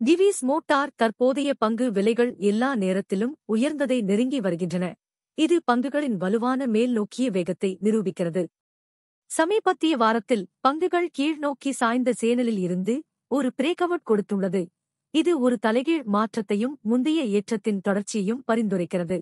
TVS motor தற்போதைய பங்கு விலைகள் எல்லா நேரத்திலும் உயர்ந்ததை நெருங்கி வருகின்றன இது பங்குகளின் வலுவான மேல் நோக்கிய வேகத்தை நிரூபிக்கிறது சமீபத்திய வாரத்தில் பங்குகள் கீழ்நோக்கி சாய்ந்த சேனலில் இருந்து ஒரு பிரேக்அவுட் கொடுத்துள்ளது இது ஒரு தலைகீழ் மாற்றத்தையும் முந்தைய ஏற்றத்தின் தொடர்ச்சியையும் பரிந்துரைக்கிறது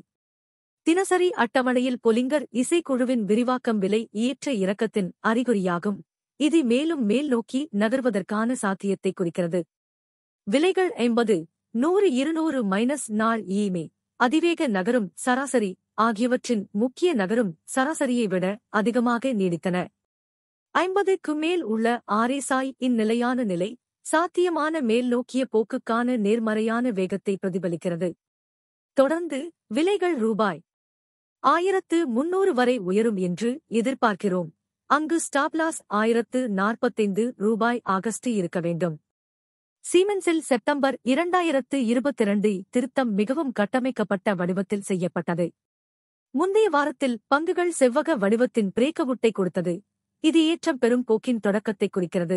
தினசரி அட்டவணையில் பொலிங்கர் இசைக்குழுவின் விரிவாக்கம் விலை ஏற்ற இறக்கத்தின் அறிகுறியாகும் இது மேலும் மேல் நோக்கி நகர்வதற்கான சாத்தியத்தை குறிக்கிறது விலைகள் ஐம்பது நூறு இருநூறு மைனஸ் நாள் ஈமே அதிவேக நகரும் சராசரி ஆகியவற்றின் முக்கிய நகரும் சராசரியை விட அதிகமாக நீடித்தன ஐம்பதுக்கு மேல் உள்ள ஆர்எஸ்ஐ இந்நிலையான நிலை சாத்தியமான மேல் நோக்கிய போக்குக்கான நேர்மறையான வேகத்தை பிரதிபலிக்கிறது தொடர்ந்து விலைகள் ரூபாய் ஆயிரத்து முன்னூறு வரை உயரும் என்று எதிர்பார்க்கிறோம் அங்கு ஸ்டாப்லாஸ் ஆயிரத்து நாற்பத்தைந்து ரூபாய் ஆகஸ்ட் இருக்க வேண்டும் சீமென்ஸில் செப்டம்பர் இரண்டாயிரத்து இருபத்திரண்டு திருத்தம் மிகவும் கட்டமைக்கப்பட்ட வடிவத்தில் செய்யப்பட்டது முந்தைய வாரத்தில் பங்குகள் செவ்வக வடிவத்தின் பிரேக்கவுட்டை கொடுத்தது இது ஏற்றம் பெறும் போக்கின் தொடக்கத்தை குறிக்கிறது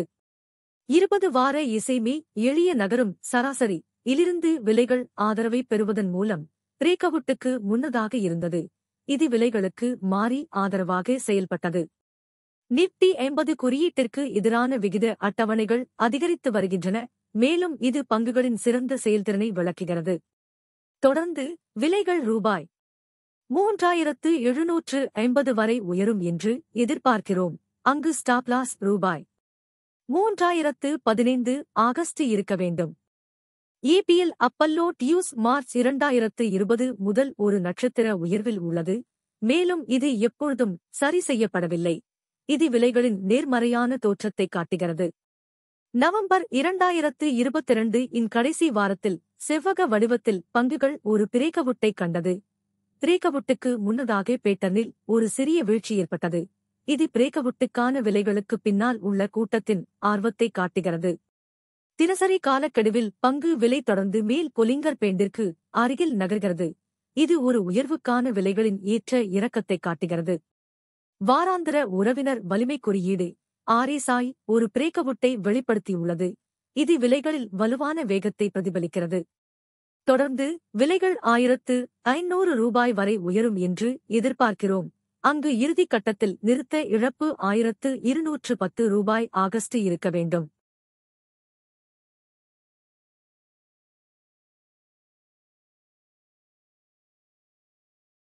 இருபது வார இசைமி எளிய நகரும் சராசரி இலிருந்து விலைகள் ஆதரவை பெறுவதன் மூலம் பிரேக்கவுட்டுக்கு முன்னதாக இருந்தது இது விலைகளுக்கு மாறி ஆதரவாக செயல்பட்டது நிப்டி ஐம்பது குறியீட்டிற்கு எதிரான விகித அட்டவணைகள் அதிகரித்து வருகின்றன மேலும் இது பங்குகளின் சிறந்த செயல்திறனை விளக்குகிறது தொடர்ந்து விலைகள் ரூபாய் மூன்றாயிரத்து எழுநூற்று ஐம்பது வரை உயரும் என்று எதிர்பார்க்கிறோம் அங்கு ஸ்டாப்லாஸ் ரூபாய் மூன்றாயிரத்து பதினைந்து ஆகஸ்ட் இருக்க வேண்டும் ஏபிஎல் அப்பல்லோ டியூஸ் மார்ச் இரண்டாயிரத்து இருபது முதல் ஒரு நட்சத்திர உயர்வில் உள்ளது மேலும் இது எப்பொழுதும் சரி செய்யப்படவில்லை இது விலைகளின் நேர்மறையான தோற்றத்தை காட்டுகிறது நவம்பர் இரண்டாயிரத்து இருபத்திரண்டு இன் கடைசி வாரத்தில் செவ்வக வடிவத்தில் பங்குகள் ஒரு பிரேக்கவுட்டை கண்டது பிரேக்கவுட்டுக்கு முன்னதாக பேட்டர்னில் ஒரு சிறிய வீழ்ச்சி ஏற்பட்டது இது பிரேக்கவுட்டுக்கான விலைகளுக்கு பின்னால் உள்ள கூட்டத்தின் ஆர்வத்தை காட்டுகிறது தினசரி காலக்கெடுவில் பங்கு விலை தொடர்ந்து மேல் பொலிங்கர் பேண்டிற்கு அருகில் நகர்கிறது இது ஒரு உயர்வுக்கான விலைகளின் ஏற்ற இறக்கத்தை காட்டுகிறது வாராந்திர உறவினர் வலிமை குறியீடு ஆர்எஸ்ஐ ஒரு பிரேக்கவுட்டை வெளிப்படுத்தியுள்ளது இது விலைகளில் வலுவான வேகத்தை பிரதிபலிக்கிறது தொடர்ந்து விலைகள் ஆயிரத்து ஐநூறு ரூபாய் வரை உயரும் என்று எதிர்பார்க்கிறோம் அங்கு இறுதிக் கட்டத்தில் நிறுத்த இழப்பு ஆயிரத்து இருநூற்று பத்து ரூபாய் ஆகஸ்ட் இருக்க வேண்டும்